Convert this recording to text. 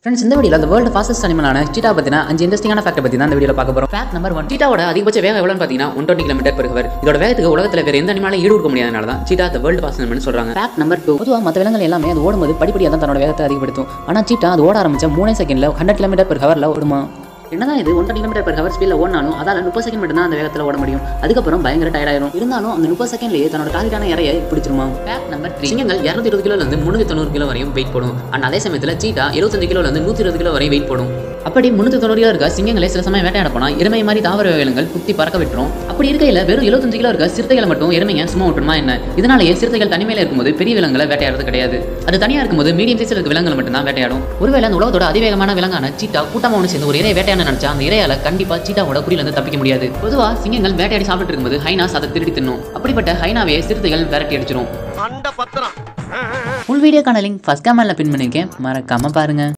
friends இந்த வீடியோவில் அந்த வேர்ல்டு ஃபாஸ்டஸ்ட் அனிமலான சீட்டா பற்றின அஞ்சு இன்ட்ரெஸ்டிங்கான ஃபேக்ட் பற்றி தான் இந்த வீடியோவில் பார்க்க போகிறோம் ஃபேக்ட் நம்பர் ஒன் சீட்டாவோட அதிகபட்ச வேகம் எவ்வளோன்னு பார்த்தீங்கன்னா one twenty kilometer per hour இதோட வேகத்துக்கு உலகத்தில் வேறு எந்த அனிமலாலும் ஈடு கொடுக்க முடியாதனால தான் சீட்டா அந்த வேர்ல்டு ஃபாஸ்ட் அனிமல் சொல்கிறாங்க ஃபேக்ட் நம்பர் டூ பொதுவாக மற்ற விலங்குகள் எல்லாமே அது ஓடும்போது படிப்படியாக தான் தன்னோட வேகத்தை அதிகப்படுத்தும் ஆனால் சீட்டா அது ஓட ஆரம்பிச்ச மூணே செகண்டில் ஹண்ட்ரட் கிலோமீட்டர் பெர் ஹவரில் ஓடுமா என்னதான் இது ஒன்றரை கிலோமீட்டர் பெர் ஹவர் ஸ்பீடில் ஓடினாலும் அதால் முப்பது செகண்ட் மட்டும் தான் அந்த வேகத்தில் ஓட முடியும் அதுக்கப்புறம் பயங்கர டயர்ட் ஆயிரும் இருந்தாலும் அந்த முப்பது செகண்ட்லேயே தன்னோட டார்கெட்டான இறையை பிடிச்சிருமா ஃபேக்ட் நம்பர் த்ரீ சிங்கங்கள் இரநூத்தி இருபது கிலோல இருந்து முந்நூற்றி தொண்ணூறு கிலோ வரையும் வெயிட் போடும் அண்ட் அதே சமயத்தில் சீட்டா இருபத்தஞ்சு கிலோல இருந்து நூற்றி இருபது கிலோ வரை வெயிட் போடும் அப்படி முந்நூற்றி தொண்ணூறு கிலோ இருக்க சிங்கங்களை சில சமயம் வேட்டையாட போனால் எருமை மாதிரி தாவர விலங்குகள் குத்தி பறக்க விட்டுரும் அப்படி இருக்கையில் வெறும் எழுபத்தஞ்சு கிலோ இருக்க சிறுத்தைகளை மட்டும் எருமைங்க சும்மா விட்டுருமா என்ன இதனாலேயே சிறுத்தைகள் தனிமையில இருக்கும்போது பெரிய விலங்குகளை வேட்டையாடுறது கிடையாது அது தனியாக இருக்கும்போது மீடியம் சைஸில் இருக்க விலங்குகள் மட்டும் தான் வேட்டையாடும் ஒருவேளை அந்த உலகத்தோட அதிவேகமான விலங்கான சீட்டா கூட்டமாக ஒன்று சேர்ந்து ஒரு இறையை வேட்டையாட நினைச்சா அந்த இறையால கண்டிப்பா சீட்டாவோட குறியிலிருந்து தப்பிக்க முடியாது பொதுவா சிங்கங்கள் வேட்டையாடி சாப்பிட்டு இருக்கும்போது ஹைனாஸ் அதை திருடி தின்னும் அப்படிப்பட்ட ஹைனாவே சிறுத்தைகள் விரட்டி அடிச்சிரும் மண்ட பத்திரம் ஃபுல் வீடியோக்கான லிங்க் ஃபர்ஸ்ட் கமெண்ட்ல பின் பண்ணிருக்கேன் மறக்காம பாருங்க